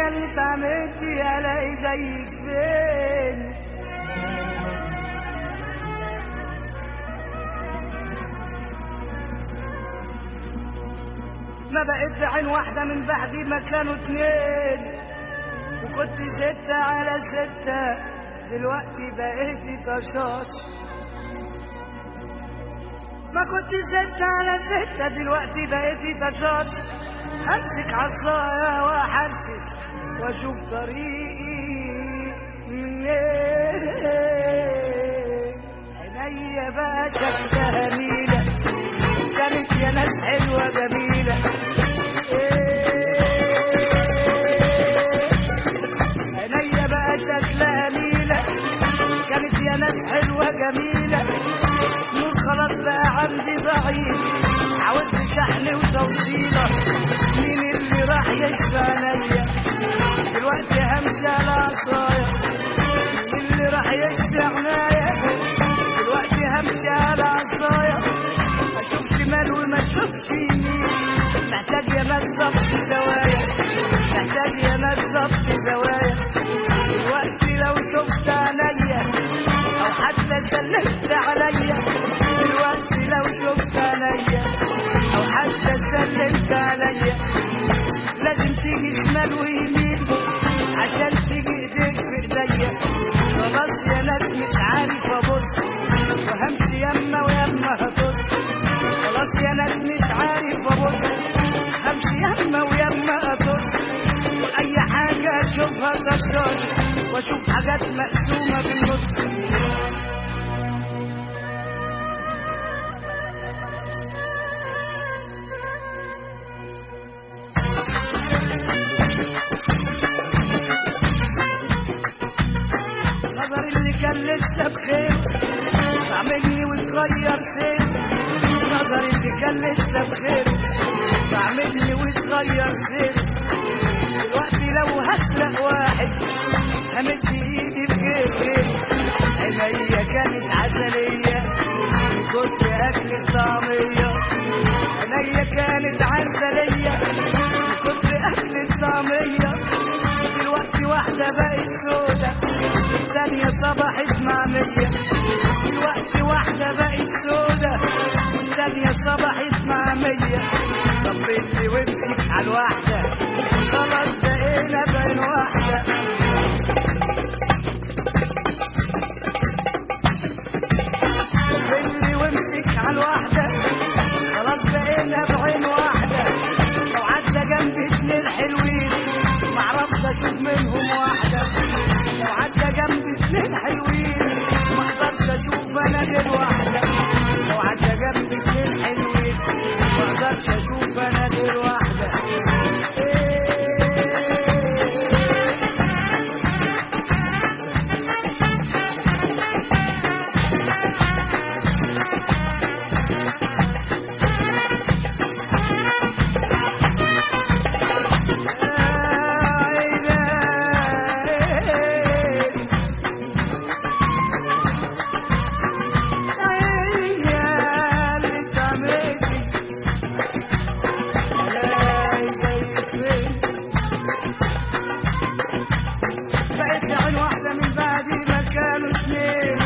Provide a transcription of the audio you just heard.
عينيا اللي اتعمدتي الاقي زيك فين ما بقيت بعين واحدة من بعدي ما كانوا اتنين وكنت ستة على ستة دلوقتي بقيتي طشاش ما كنت ستة على ستة دلوقتي بقيتي طشاش همسك عصايا واحسس واشوف طريقي منين عينيا بقى شكلها نيلة كانت يا ناس حلوة جميلة عينيا بقى شكلها نيلة كانت يا ناس حلوة جميلة نور خلاص بقى عندي ضعيف عاوز لي شحن وتوصيلة مين اللي راح يشفى عينيا دلوقتي همشي على عصايا مين اللي راح يشفي عنايا دلوقتي همشي على عصايا اشوف شمال وما اشوفش يمين محتاج يا ناس ظبط زوايا محتاج يا ناس ظبط زوايا دلوقتي لو شفت عينيا او حتى سلمت عليا دلوقتي لو شفت عينيا او حتى سلمت عليا لازم تيجي شمال ويمين عشان تيجي ايديك في ايديا خلاص يا ناس مش عارف ابص وهمشي يما ويما هطص خلاص يا ناس مش عارف ابص همشي يما ويما اطص واي حاجه اشوفها طشاش واشوف حاجات مقسومه بالنص نظري اللي كان لسه بخير بعملني وتغير سير نظري اللي كان لسه بخير بعملني وتغير سير دلوقتي لو هسرق واحد همد ايدي بغير غير عينيا كانت عسلية كنت اكل الطعمية عينيا كانت عسلية كنت اكل الطعمية دلوقتي واحدة بقت سودة التانية صبحت معمية دلوقتي واحدة بقت سودة التانية صبحت معمية طب اللي وامسك على الواحدة خلاص بقينا بين واحدة طب اللي وامسك على الواحدة خلاص بقينا بعين واحدة لو عدى جنبي اتنين حلوين معرفش اشوف منهم واحدة لو عدى جنبي اتنين حلوين ما اقدرش اشوف انا غير واحدة لو عدى جنبي اتنين حلوين ما اقدرش اشوف انا غير واحدة إيه بقيت عين واحدة من بعدي ما كانوا اتنين